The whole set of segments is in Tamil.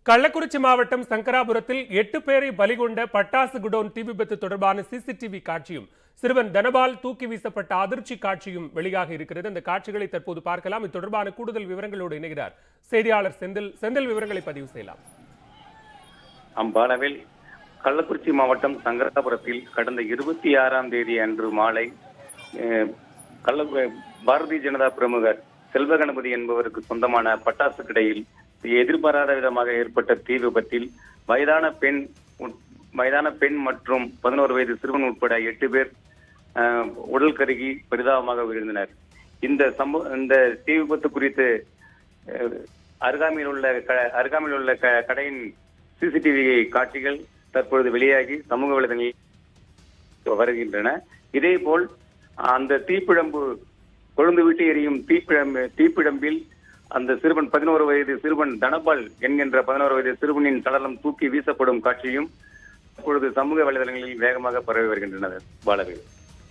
கள்ளக்குறிச்சி மாவட்டம் சங்கராபுரத்தில் எட்டு பேரை பலிகொண்ட பட்டாசு குடோன் தீ விபத்து தொடர்பான சிசிடிவி காட்சியும் சிறுவன் தனபால் தூக்கி வீசப்பட்ட அதிர்ச்சி காட்சியும் வெளியாக இருக்கிறது அந்த காட்சிகளை தற்போது பார்க்கலாம் இது தொடர்பான கூடுதல் விவரங்களோடு இணைகிறார் செய்தியாளர் செந்தில் செந்தில் விவரங்களை பதிவு செய்யலாம் அம்பாலவில் கள்ளக்குறிச்சி மாவட்டம் சங்கராபுரத்தில் கடந்த இருபத்தி ஆறாம் தேதி அன்று மாலை அஹ், கள்ள பாரதிய ஜனதா பிரமுகர் செல்வகணபதி என்பவருக்கு சொந்தமான பட்டாசு கடையில் எதிர்பாராத விதமாக ஏற்பட்ட தீ விபத்தில் வயதான பெண் உட்- வயதான பெண் மற்றும் பதினோரு வயது சிறுவன் உட்பட எட்டு பேர் அஹ், உடல் கருகி பரிதாபமாக விழுந்தனர் இந்த சம்பவ இந்த தீ விபத்து குறித்து அஹ், அருகாமையில் உள்ள க- அருகாமையில் உள்ள க- கடையின் சிசிடிவி காட்சிகள் தற்பொழுது வெளியாகி சமூக வலைதளங்களில் வருகின்றன இதேபோல் அந்த தீப்பிழம்பு கொழுந்து விட்டு எரியும் தீப்பிழம்பு தீப்பிழம்பில் அந்த சிறுவன் பதினோரு வயது சிறுவன் தனபால் என்கின்ற பதினோரு வயது சிறுவனின் சடலம் தூக்கி வீசப்படும் காட்சியும் தற்பொழுது சமூக வலைதளங்களில் வேகமாக பரவி வருகின்றன பாலவேல்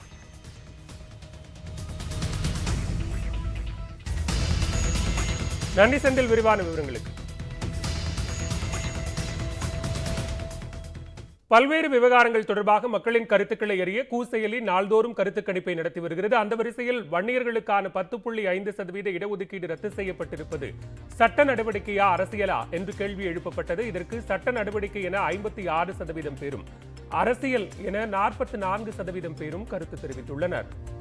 நன்றி செந்தில் விரிவான விவரங்களுக்கு பல்வேறு விவகாரங்கள் தொடர்பாக மக்களின் கருத்துக்களை அறிய கூ செயலி நாள்தோறும் கருத்து கணிப்பை நடத்தி வருகிறது அந்த வரிசையில் வன்னியர்களுக்கான பத்து புள்ளி ஐந்து சதவீத இடஒதுக்கீடு ரத்து செய்யப்பட்டிருப்பது சட்ட நடவடிக்கையா அரசியலா என்று கேள்வி எழுப்பப்பட்டது இதற்கு சட்ட நடவடிக்கை என ஐம்பத்தி ஆறு சதவீதம் பேரும் அரசியல் என நாற்பத்தி நான்கு சதவீதம் பேரும் கருத்து தெரிவித்துள்ளனர்